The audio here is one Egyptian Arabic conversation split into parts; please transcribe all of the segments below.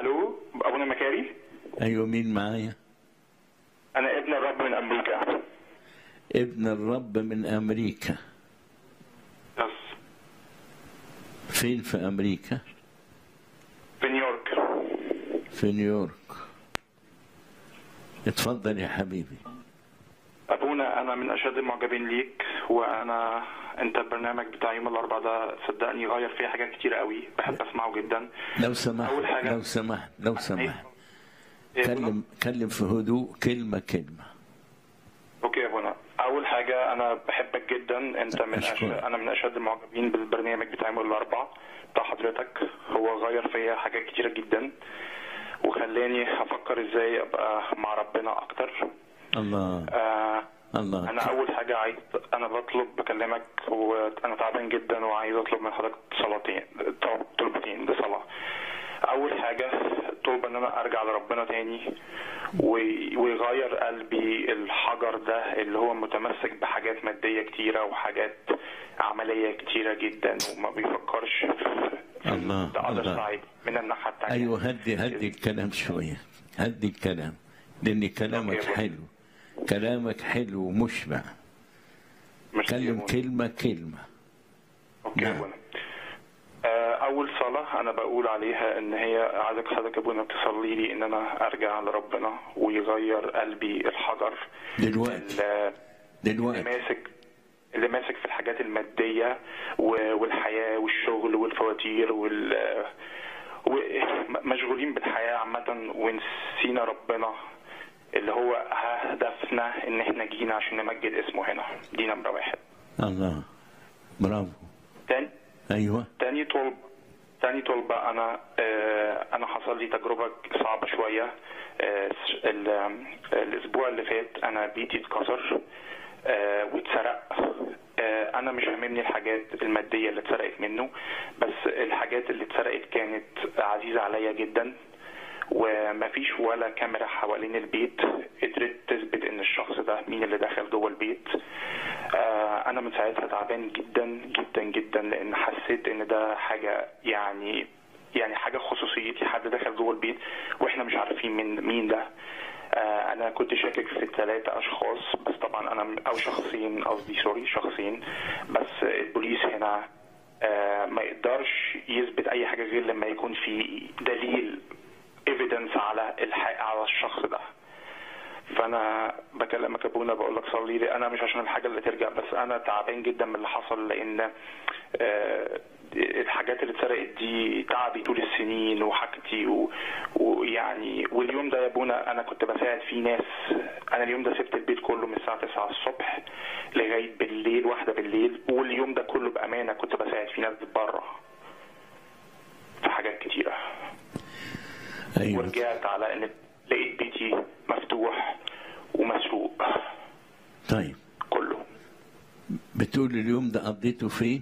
الو ابونا مكاري ايوه مين معايا انا ابن الرب من امريكا ابن الرب من امريكا يس فين في امريكا في نيويورك في نيويورك اتفضل يا حبيبي ابونا انا من اشد المعجبين ليك وانا انت البرنامج بتاع يوم الاربعاء ده صدقني غير فيها حاجات كتير قوي بحب اسمعه جدا لو سمحت أول حاجة- لو سمحت لو سمحت إيه يا أبونا؟ كلم كلم في هدوء كلمة كلمة اوكي يا ابونا اول حاجه انا بحبك جدا انت من أش... أشكرك. انا من اشد المعجبين بالبرنامج بتاع يوم الاربعاء بتاع حضرتك هو غير فيا حاجات كتيره جدا وخلاني افكر ازاي ابقى مع ربنا اكتر الله آه الله انا اول حاجه عايز انا بطلب بكلمك وانا تعبان جدا وعايز اطلب من حضرتك صلاتين طلب- طلبتين بصلاه اول حاجه طلب ان انا ارجع لربنا تاني وي- ويغير قلبي الحجر ده اللي هو متمسك بحاجات ماديه كتيره وحاجات عمليه كتيره جدا وما بيفكرش في الله، the other الله. side من الناحيه التانيه ايوه هدي هدي الكلام شوية هدي الكلام لان كلامك أوكي. حلو كلامك حلو ومشبع مش كلم كتير. كلمة كلمة اوكي نعم. يا ابونا آه، اول صلاه انا بقول عليها ان هي عايزك حضرتك يا ابونا تصلي لي ان انا ارجع لربنا ويغير قلبي الحجر دلوقتي اللي اللي دلوقتي ماسك اللي ماسك في الحاجات الماديه و- والحياه والشغل والفواتير وال ومشغولين بالحياه عامه ونسينا ربنا اللي هو هدفنا ان احنا جينا عشان نمجد اسمه هنا دي نمره واحد الله برافو تاني ايوه تاني طلب تاني طلبة أنا آه، أنا حصل لي تجربة صعبة شوية آه، ال- آم، الأسبوع اللي فات أنا بيتي اتكسر آه، واتسرق آه، أنا مش هاممني الحاجات المادية اللي اتسرقت منه بس الحاجات اللي اتسرقت كانت عزيزة عليا جدا ومفيش ولا كاميرا حوالين البيت قدرت تثبت ان الشخص ده مين اللي دخل جوه البيت آه، انا من ساعتها تعبان جدا جدا جدا لان حسيت ان ده حاجه يعني يعني حاجه خصوصيتي حد دخل جوه البيت واحنا مش عارفين مين مين ده آه، انا كنت شاكك في ثلاثة اشخاص بس طبعا انا او شخصين قصدي سوري شخصين بس البوليس هنا آه، ما يقدرش يثبت اي حاجه غير لما يكون في دليل ايفيدنس على الحق على الشخص ده فانا بكلمك يا ابونا بقول لك صلي لي انا مش عشان الحاجه اللي ترجع بس انا تعبان جدا من اللي حصل لان آه، الحاجات اللي اتسرقت دي تعبي طول السنين وحاجتي و- ويعني واليوم ده يا ابونا انا كنت بساعد فيه ناس انا اليوم ده سبت البيت كله من الساعه 9 الصبح لغايه بالليل واحده بالليل واليوم ده كله بامانه كنت بساعد فيه ناس بره في حاجات كتيره ايوه ورجعت على ان لقيت بيتي مفتوح ومسروق طيب كله بتقول اليوم ده قضيته فين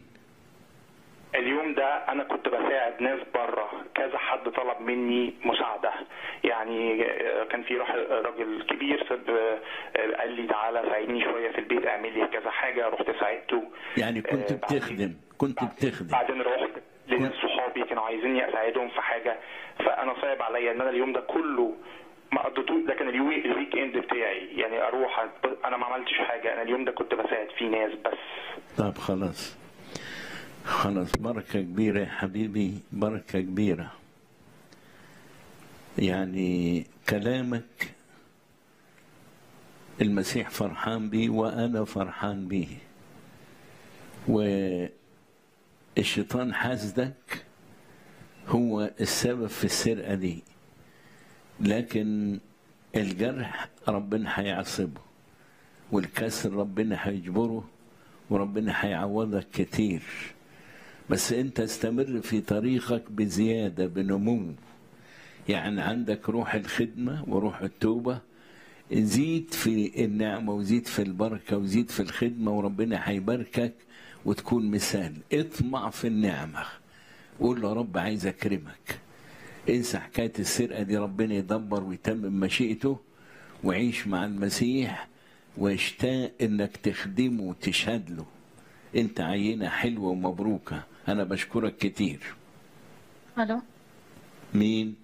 اليوم ده انا كنت بساعد ناس بره كذا حد طلب مني مساعده يعني آه، كان في راح- راجل كبير سب آه، قال لي تعالى ساعدني شويه في البيت اعمل لي كذا حاجه رحت ساعدته يعني كنت آه، بعدين- بتخدم كنت بتخدم بعدين رحت لناس صحابي كانوا عايزيني اساعدهم في حاجه فانا صعب عليا ان انا اليوم ده كله ما قضيتوش ده كان اليوم الويك اند بتاعي يعني اروح أ- انا ما عملتش حاجه انا اليوم ده كنت بساعد فيه ناس بس طب خلاص خلاص بركة كبيرة يا حبيبي بركة كبيرة يعني كلامك المسيح فرحان بيه وأنا فرحان بيه والشيطان حاسدك هو السبب في السرقة دي لكن الجرح ربنا هيعصبه والكسر ربنا هيجبره وربنا هيعوضك كتير بس انت استمر في طريقك بزيادة بنمو يعني عندك روح الخدمة وروح التوبة زيد في النعمة وزيد في البركة وزيد في الخدمة وربنا هيباركك وتكون مثال اطمع في النعمة قول له رب عايز اكرمك انسى حكاية السرقة دي ربنا يدبر ويتمم مشيئته وعيش مع المسيح واشتاق انك تخدمه وتشهد له انت عينة حلوة ومبروكة انا بشكرك كتير الو مين